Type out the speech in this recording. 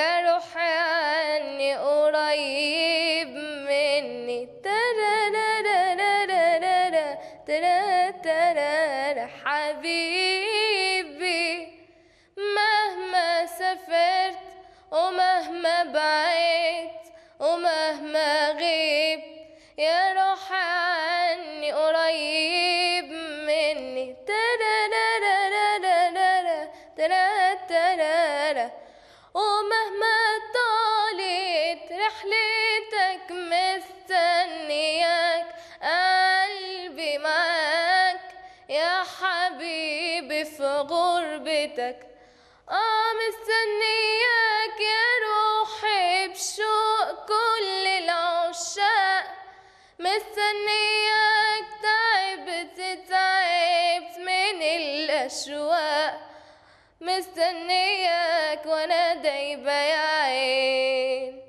يا روحي عني قريب مني ترارارارارارا ترا ترارا حبيبي مهما سافرت ومهما بعيت ومهما غيب يا روحي عني قريب مني ترارارارارارا ترا ترارا ومهما طالت رحلتك مستنياك قلبي معاك يا حبيبي في غربتك اه مستنياك يا روحي بشوق كل العشاق مستنياك تعبت تعبت من الأشواق مستنياك وانا دايبة يا عين